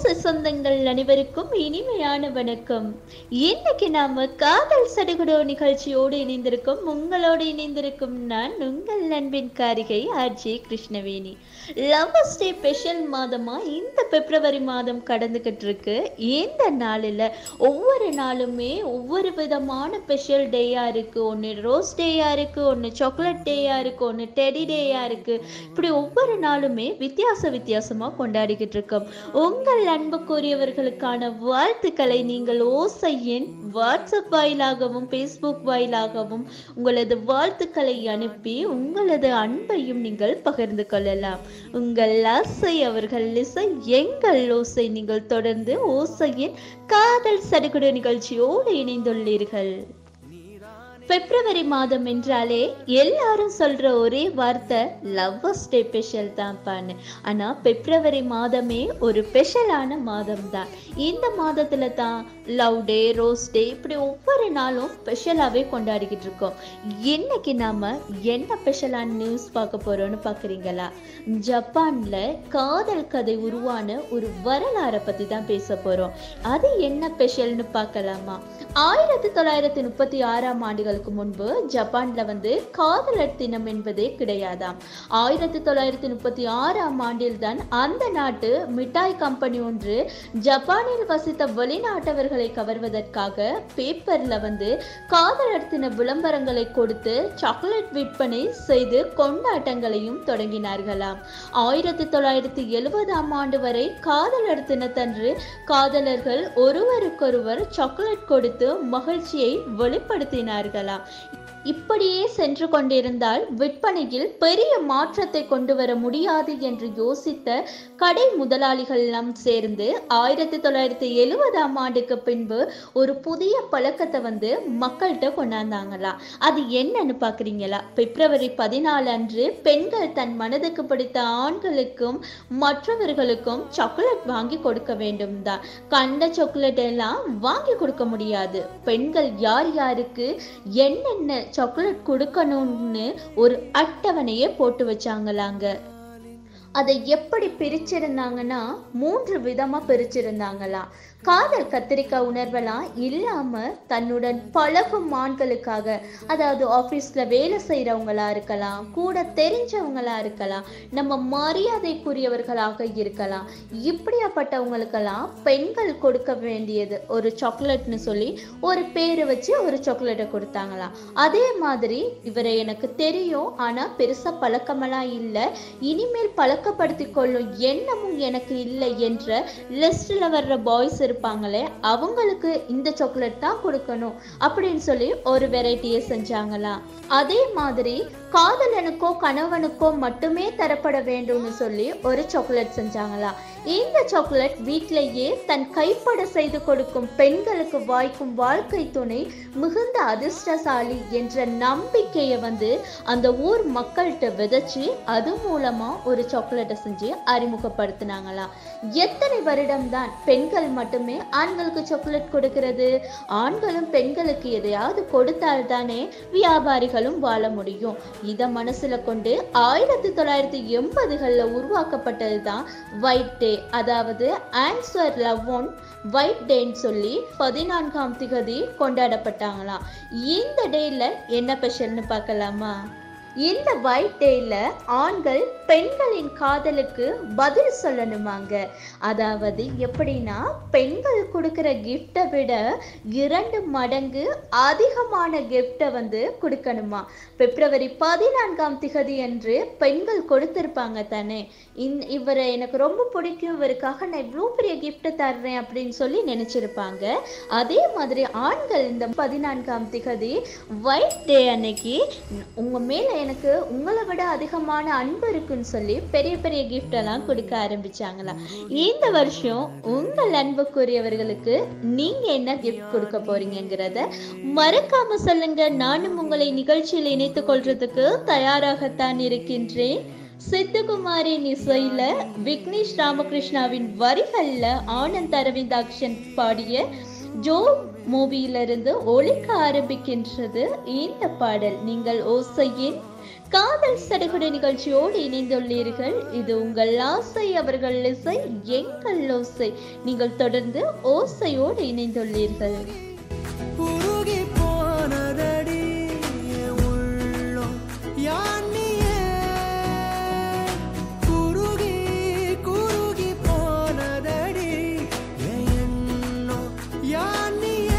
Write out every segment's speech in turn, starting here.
ஓசை சொந்தங்கள் அனைவருக்கும் இனிமையான வணக்கம் இன்னைக்கு நாம காதல் சடுகுடோ நிகழ்ச்சியோடு இணைந்திருக்கும் உங்களோடு இணைந்திருக்கும் நான் உங்கள் நண்பின் காரிகை R G Krishnaveni lovers day special மாதமா இந்த பிப்ரவரி மாதம் கடந்துகிட்டு இருக்கு இந்த நாளில் ஒவ்வொரு நாளுமே ஒவ்வொரு விதமான ஸ்பெஷல் டேயா இருக்கு ஒன்று ரோஸ் டேயா இருக்கு ஒன்று சாக்லேட் டேயா இருக்கு ஒன்று டெடி டேயா இருக்கு இப்படி ஒவ்வொரு நாளுமே வித்தியாச வித்தியாசமா கொண்டாடிக்கிட்டு இருக்கோம் உங்கள் அன்புக்குரியவர்களுக்கான வாழ்த்துக்களை நீங்கள் ஓசையின் வாட்ஸ்அப் வாயிலாகவும் ஃபேஸ்புக் வாயிலாகவும் உங்களது வாழ்த்துக்களை அனுப்பி உங்களது அன்பையும் நீங்கள் பகிர்ந்து கொள்ளலாம் உங்கள் ஆசை அவர்கள் இசை எங்கள் ஓசை நீங்கள் தொடர்ந்து ஓசையின் காதல் சடுகுடு நிகழ்ச்சியோடு இணைந்துள்ளீர்கள் பிப்ரவரி மாதம் என்றாலே எல்லாரும் சொல்ற ஒரே வார்த்தை லவ்வர்ஸ் டே ஸ்பெஷல் தான்ப்பான்னு ஆனா பிப்ரவரி மாதமே ஒரு ஸ்பெஷலான மாதம் தான் இந்த மாதத்துல தான் லவ் டே ரோஸ் டே இப்படி ஒவ்வொரு நாளும் ஸ்பெஷலாவே கொண்டாடிக்கிட்டு இருக்கோம் இன்னைக்கு நாம என்ன ஸ்பெஷலான நியூஸ் பார்க்க போறோம்னு பாக்குறீங்களா ஜப்பான்ல காதல் கதை உருவான ஒரு வரலாறை பத்தி தான் பேச போறோம் அது என்ன ஸ்பெஷல்னு பார்க்கலாமா ஆயிரத்தி தொள்ளாயிரத்தி முப்பத்தி ஆறாம் ஆண்டுகளுக்கு முன்பு ஜப்பான்ல வந்து காதலர் தினம் என்பதே கிடையாதாம் ஆயிரத்தி தொள்ளாயிரத்தி முப்பத்தி ஆறாம் ஆண்டில் தான் அந்த நாட்டு மிட்டாய் கம்பெனி ஒன்று ஜப்பானில் வசித்த வெளிநாட்டவர்களை கவர்வதற்காக பேப்பர்ல வந்து காதலர் தின விளம்பரங்களை கொடுத்து சாக்லேட் விற்பனை செய்து கொண்டாட்டங்களையும் தொடங்கினார்களாம் ஆயிரத்தி தொள்ளாயிரத்தி எழுபதாம் ஆண்டு வரை காதலர் தினத்தன்று காதலர்கள் ஒருவருக்கொருவர் சாக்லேட் கொடுத்து மகிழ்ச்சியை வெளிப்படுத்தினார்களாம் இப்படியே சென்று கொண்டிருந்தால் விற்பனையில் பெரிய மாற்றத்தை கொண்டு வர முடியாது என்று யோசித்த கடை முதலாளிகள் எல்லாம் சேர்ந்து ஆயிரத்தி தொள்ளாயிரத்தி எழுபதாம் ஆண்டுக்கு பின்பு ஒரு புதிய பழக்கத்தை வந்து மக்கள்கிட்ட கொண்டாந்தாங்களாம் அது என்னன்னு பாக்குறீங்களா பிப்ரவரி பதினாலு அன்று பெண்கள் தன் மனதுக்கு பிடித்த ஆண்களுக்கும் மற்றவர்களுக்கும் சாக்லேட் வாங்கி கொடுக்க வேண்டும் தான் கண்ட சாக்லேட் எல்லாம் வாங்கி கொடுக்க முடியாது பெண்கள் யார் யாருக்கு என்னென்ன சாக்லேட் கொடுக்கணும்னு ஒரு அட்டவணையே போட்டு வச்சாங்களாங்க அதை எப்படி பிரிச்சிருந்தாங்கன்னா மூன்று விதமா பிரிச்சிருந்தாங்களாம் காதல் கத்திரிக்காய் உணர்வெல்லாம் இல்லாம தன்னுடன் பழகும் ஆண்களுக்காக அதாவது ஆபீஸ்ல வேலை செய்யறவங்களா இருக்கலாம் கூட தெரிஞ்சவங்களா இருக்கலாம் நம்ம மரியாதைக்குரியவர்களாக இருக்கலாம் இப்படியாப்பட்டவங்களுக்கெல்லாம் பெண்கள் கொடுக்க வேண்டியது ஒரு சாக்லேட்னு சொல்லி ஒரு பேரை வச்சு ஒரு சாக்லேட்டை கொடுத்தாங்களாம் அதே மாதிரி இவரை எனக்கு தெரியும் ஆனா பெருசா பழக்கமெல்லாம் இல்லை இனிமேல் பழக்கப்படுத்தி கொள்ளும் எண்ணமும் எனக்கு இல்லை என்ற லிஸ்ட்ல வர்ற பாய்ஸ் இருப்பாங்களே அவங்களுக்கு இந்த சாக்லேட் தான் கொடுக்கணும் அப்படின்னு சொல்லி ஒரு வெரைட்டியை செஞ்சாங்களாம் அதே மாதிரி காதலனுக்கோ கணவனுக்கோ மட்டுமே தரப்பட வேண்டும்னு சொல்லி ஒரு சாக்லேட் செஞ்சாங்களாம் இந்த சாக்லேட் வீட்டிலேயே தன் கைப்பட செய்து கொடுக்கும் பெண்களுக்கு வாய்க்கும் வாழ்க்கை துணை மிகுந்த அதிர்ஷ்டசாலி என்ற நம்பிக்கையை வந்து அந்த ஊர் மக்கள்கிட்ட விதைச்சு அது மூலமா ஒரு சாக்லேட்டை செஞ்சு அறிமுகப்படுத்தினாங்களாம் எத்தனை வருடம் தான் பெண்கள் மட்டுமே ஆண்களுக்கு சாக்லேட் கொடுக்கிறது ஆண்களும் பெண்களுக்கு எதையாவது கொடுத்தால் தானே வியாபாரிகளும் வாழ முடியும் இதை மனசுல கொண்டு ஆயிரத்தி தொள்ளாயிரத்தி எண்பதுகள்ல உருவாக்கப்பட்டது தான் ஒயிட் டே அதாவது ஆன்சர் லவ் ஒன் ஒயிட் டேன்னு சொல்லி பதினான்காம் திகதி கொண்டாடப்பட்டாங்களாம் இந்த டேல என்ன ஸ்பெஷல்னு பார்க்கலாமா இந்த ஒயிட் டேல ஆண்கள் பெண்களின் காதலுக்கு பதில் சொல்லணுமாங்க அதாவது எப்படின்னா பெண்கள் கொடுக்கிற கிஃப்டை விட இரண்டு மடங்கு அதிகமான கிஃப்டை வந்து கொடுக்கணுமா பிப்ரவரி பதினான்காம் திகதி அன்று பெண்கள் கொடுத்திருப்பாங்க தானே இந் இவரை எனக்கு ரொம்ப பிடிக்கும் இவருக்காக நான் இவ்வளோ பெரிய கிஃப்ட்டை தர்றேன் அப்படின்னு சொல்லி நினைச்சிருப்பாங்க அதே மாதிரி ஆண்கள் இந்த பதினான்காம் திகதி ஒயிட் டே அன்னைக்கு உங்க மேல எனக்கு உங்களை விட அதிகமான அன்பு இருக்குன்னு சொல்லி பெரிய பெரிய கிஃப்ட் எல்லாம் கொடுக்க ஆரம்பிச்சாங்களாம் இந்த வருஷம் உங்கள் அன்புக்குரியவர்களுக்கு நீங்க என்ன கிஃப்ட் கொடுக்க போறீங்கிறத மறக்காம சொல்லுங்க நானும் உங்களை நிகழ்ச்சியில் இணைத்துக் கொள்றதுக்கு தயாராகத்தான் இருக்கின்றேன் சித்துக்குமாரின் இசையில விக்னேஷ் ராமகிருஷ்ணாவின் வரிகள்ல ஆனந்த் அரவிந்தாக்ஷன் பாடிய ஜோ மூவியிலிருந்து ஒழிக்க ஆரம்பிக்கின்றது இந்த பாடல் நீங்கள் ஓசையின் காதல் சடுகுடு நிகழ்ச்சியோடு இணைந்துள்ளீர்கள் இது உங்கள் ஆசை அவர்கள் இசை எங்கள் ஓசை நீங்கள் தொடர்ந்து ஓசையோடு இணைந்துள்ளீர்கள் உருகி போனதடி என் உள்ளம் யானியே குருகி குருகி போனதடி என் எண்ணம் யானியே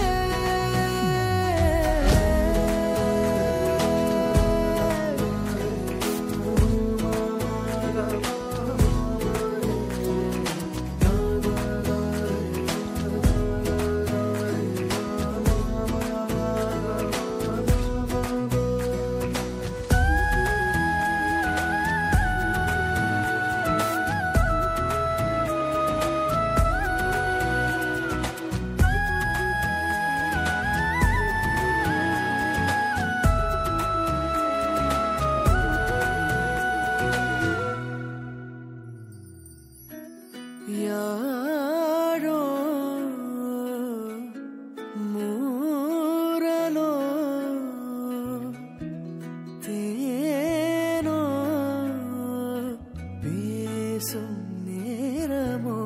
யாரோ மூரலோ தேனோ பேசும் நேரமோ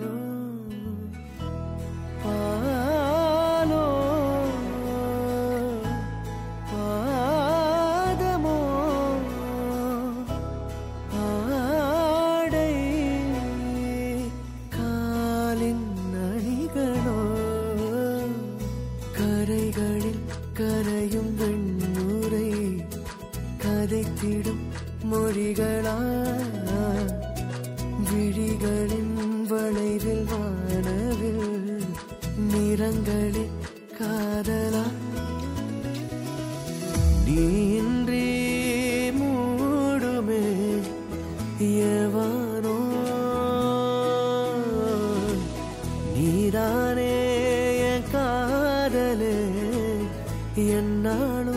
பாலோ பாதமோ ஆடை காலின் அணிகளோ கரைகளில் கரையும் வெண்ணுரை கதைத்திடும் மொழிகளா விழிகளின் வளைவில் வானவில் நிறங்களில் காதலா நீன்றி மூடுமே எவனோ நீதானே என் காதலே என்னாலும்